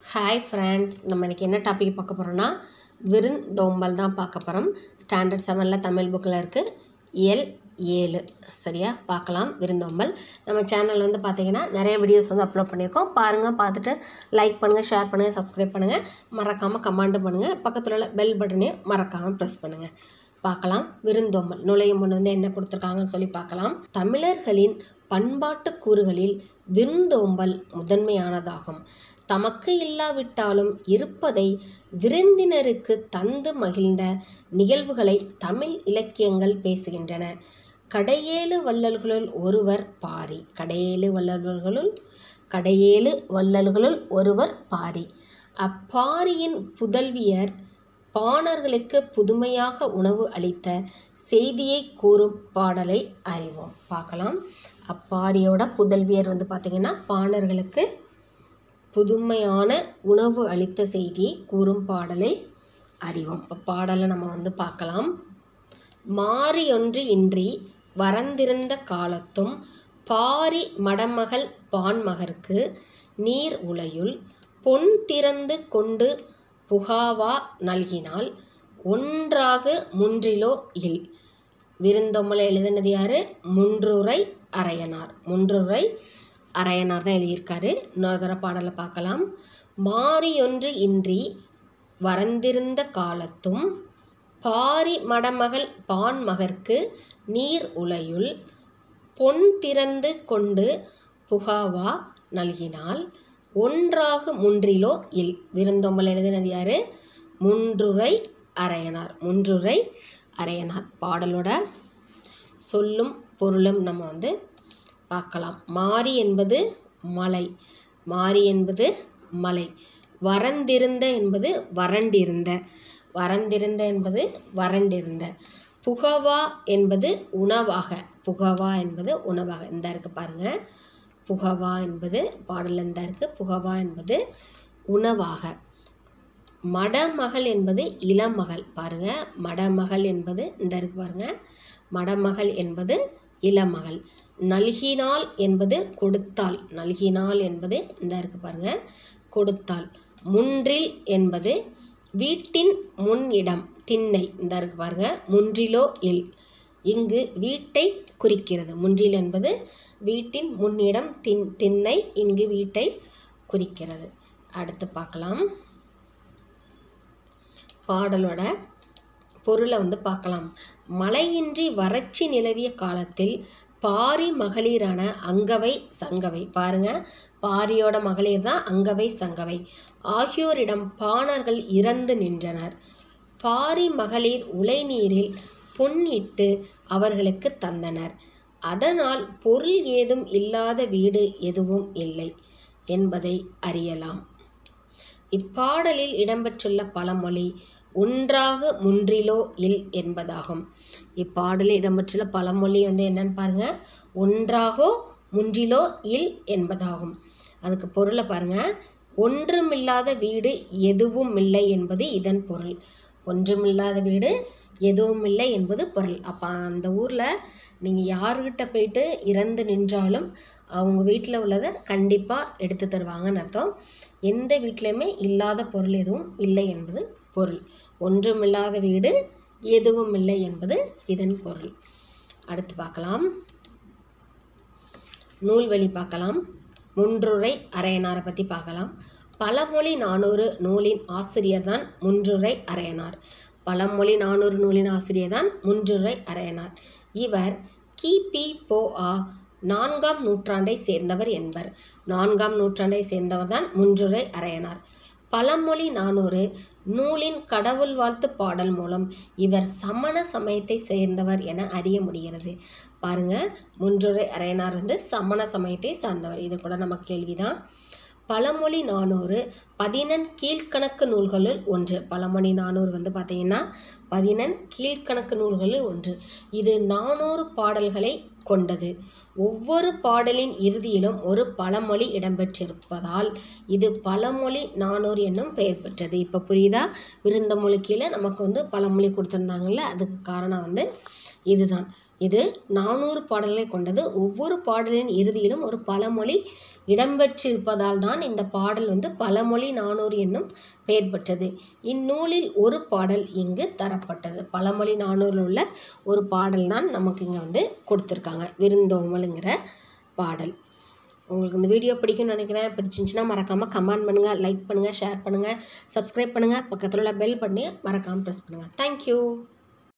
hi friends நம்ம இன்றைக்கி என்ன டாபிக் பார்க்க போகிறோன்னா விருந்தோம்பல் தான் பார்க்க போகிறோம் ஸ்டாண்டர்ட் செவனில் தமிழ் புக்கில் இருக்குது இயல் ஏழு சரியா பார்க்கலாம் விருந்தோம்பல் நம்ம சேனல் வந்து பார்த்தீங்கன்னா நிறைய வீடியோஸ் வந்து அப்லோட் பண்ணியிருக்கோம் பாருங்கள் பார்த்துட்டு லைக் பண்ணுங்கள் ஷேர் பண்ணுங்கள் சப்ஸ்கிரைப் பண்ணுங்கள் மறக்காமல் கமெண்ட் பண்ணுங்கள் பக்கத்தில் உள்ள பெல் பட்டனையும் மறக்காமல் ப்ரெஸ் பண்ணுங்கள் பார்க்கலாம் விருந்தோம்பல் நுழையும் முன் வந்து என்ன கொடுத்துருக்காங்கன்னு சொல்லி பார்க்கலாம் தமிழர்களின் பண்பாட்டு கூறுகளில் விருந்தோம்பல் முதன்மையானதாகும் தமக்கு இல்லாவிட்டாலும் இருப்பதை விருந்தினருக்கு தந்து மகிழ்ந்த நிகழ்வுகளை தமிழ் இலக்கியங்கள் பேசுகின்றன கடையேழு வள்ளல்களுள் ஒருவர் பாரி கடையேழு வள்ளல்களுள் கடையேழு வள்ளல்களுள் ஒருவர் பாரி அப்பாரியின் புதல்வியர் பாணர்களுக்கு புதுமையாக உணவு அளித்த செய்தியை கூறும் பாடலை அறிவோம் பார்க்கலாம் அப்பாரியோட புதல்வியர் வந்து பார்த்திங்கன்னா பாணர்களுக்கு புதுமையான உணவு அளித்த செய்தியை கூறும் பாடலை அறிவோம் இப்போ பாடலை நம்ம வந்து பார்க்கலாம் மாறியொன்று இன்றி வரந்திருந்த காலத்தும் பாரி மடமகள் பான்மகற்கு நீர் உலையுள் பொன் திறந்து கொண்டு புகாவா நல்கினால் ஒன்றாக முன்றிலோ இல் விருந்தொம்மலை எழுதினது யார் முன்றுரை அரையனார் முன்றுரை அரையனார் தான் எழுதியிருக்காரு இன்னொரு தடவை பாடலை பார்க்கலாம் மாறியொன்று இன்றி வரந்திருந்த காலத்தும் பாரி மடமகள் பான்மகற்கு நீர் உலையுள் பொன் திறந்து கொண்டு புகாவா நல்கினால் ஒன்றாக முன்றிலோ இல் விருந்தொம்பல் எழுதினது யார் முன்றுரை அரையனார் முன்றுரை அரையனார் பாடலோட சொல்லும் பொருளும் நம்ம வந்து பார்க்கலாம் மாரி என்பது மலை மாரி என்பது மலை வரந்திருந்த என்பது வறண்டிருந்த வரந்திருந்த என்பது வறண்டிருந்த புகவா என்பது உணவாக புகவா என்பது உணவாக இந்த இருக்கு பாருங்க புகவா என்பது பாடல் இந்த இருக்கு புகவா என்பது உணவாக மடமகள் என்பது இளமகள் பாருங்க மடமகள் என்பது இந்த இருக்கு பாருங்க மடமகள் என்பது இளமகள் நல்கினாள் என்பது கொடுத்தாள் நல்கினாள் என்பது இந்த இருக்கு பாருங்க கொடுத்தாள் முன்றில் என்பது வீட்டின் முன் இடம் திண்ணை இந்த இருக்கு பாருங்க முன்றிலோ இல் இங்கு வீட்டை குறிக்கிறது முன்றில் என்பது வீட்டின் முன்னிடம் தின் திண்ணை இங்கு வீட்டை குறிக்கிறது அடுத்து பார்க்கலாம் பாடலோட பொருளை வந்து பார்க்கலாம் மழையின்றி வறட்சி நிலவிய காலத்தில் பாரி மகளிரான அங்கவை சங்கவை பாருங்க பாரியோட மகளிர் தான் அங்கவை சங்கவை ஆகியோரிடம் பாணர்கள் இறந்து நின்றனர் பாரி மகளிர் உலைநீரில் பொன்னிட்டு அவர்களுக்கு தந்தனர் அதனால் பொருள் ஏதும் இல்லாத வீடு எதுவும் இல்லை என்பதை அறியலாம் இப்பாடலில் இடம்பெற்றுள்ள பழமொழி ஒன்றாக முன்றிலோ இல் என்பதாகும் இப்பாடலில் இடம்பெற்றுள்ள பழமொழி வந்து என்னன்னு பாருங்க ஒன்றாகோ முன்றிலோ இல் என்பதாகும் அதுக்கு பொருளை பாருங்க ஒன்றுமில்லாத வீடு எதுவும் இல்லை என்பது இதன் பொருள் ஒன்றுமில்லாத வீடு எதுவும் இல்லை என்பது பொருள் அப்போ அந்த ஊரில் நீங்கள் யாருக்கிட்ட போயிட்டு இறந்து நின்றாலும் அவங்க வீட்டில் உள்ளதை கண்டிப்பாக எடுத்து தருவாங்கன்னு அர்த்தம் எந்த வீட்லையுமே இல்லாத பொருள் எதுவும் இல்லை என்பது பொருள் ஒன்றுமில்லாத வீடு எதுவும் இல்லை என்பது இதன் பொருள் அடுத்து பார்க்கலாம் நூல்வழி பார்க்கலாம் முன்றுரை அரையனாரை பற்றி பார்க்கலாம் பழமொழி நானூறு நூலின் ஆசிரியர் தான் முன்றுரை அரையனார் பழமொழி நானூறு நூலின் ஆசிரியர் தான் முன்றுரை அரையனார் இவர் கிபி போ ஆ நான்காம் நூற்றாண்டை சேர்ந்தவர் என்பர் நான்காம் நூற்றாண்டை சேர்ந்தவர் தான் முன்றுரை அரையனார் பழமொழி நானூறு நூலின் கடவுள் வாழ்த்து பாடல் மூலம் இவர் சமண சமயத்தை சேர்ந்தவர் என அறிய முடிகிறது பாருங்க முன்றுரை அரையனார் வந்து சமண சமயத்தை சார்ந்தவர் இது கூட நம்ம கேள்விதான் பழமொழி நானூறு பதினெண் கீழ்கணக்கு நூல்களுள் ஒன்று பழமொழி நானூறு வந்து பார்த்தீங்கன்னா பதினெண் கீழ்கணக்கு நூல்களில் ஒன்று இது நானூறு பாடல்களை கொண்டது ஒவ்வொரு பாடலின் இறுதியிலும் ஒரு பழமொழி இடம்பெற்றிருப்பதால் இது பழமொழி நானூறு என்னும் பெயர் பெற்றது இப்போ புரியுதா விருந்த மொழி கீழே நமக்கு வந்து பழமொழி கொடுத்துருந்தாங்கல்ல அதுக்கு காரணம் வந்து இதுதான் இது நானூறு பாடல்களை கொண்டது ஒவ்வொரு பாடலின் இறுதியிலும் ஒரு பழமொழி இடம்பெற்றிருப்பதால் தான் இந்த பாடல் வந்து பழமொழி நானூறு என்னும் பெயர் பெற்றது இந்நூலில் ஒரு பாடல் இங்கு தரப்பட்டது பழமொழி நானூறில் உள்ள ஒரு பாடல் தான் நமக்கு இங்கே வந்து கொடுத்துருக்காங்க விருந்தோமலுங்கிற பாடல் உங்களுக்கு இந்த வீடியோ பிடிக்கும்னு நினைக்கிறேன் பிடிச்சிருந்துச்சுன்னா மறக்காமல் கமெண்ட் பண்ணுங்கள் லைக் பண்ணுங்கள் ஷேர் பண்ணுங்கள் சப்ஸ்கிரைப் பண்ணுங்கள் பக்கத்தில் உள்ள பெல் பண்ணி மறக்காமல் ப்ரெஸ் பண்ணுங்கள் தேங்க்யூ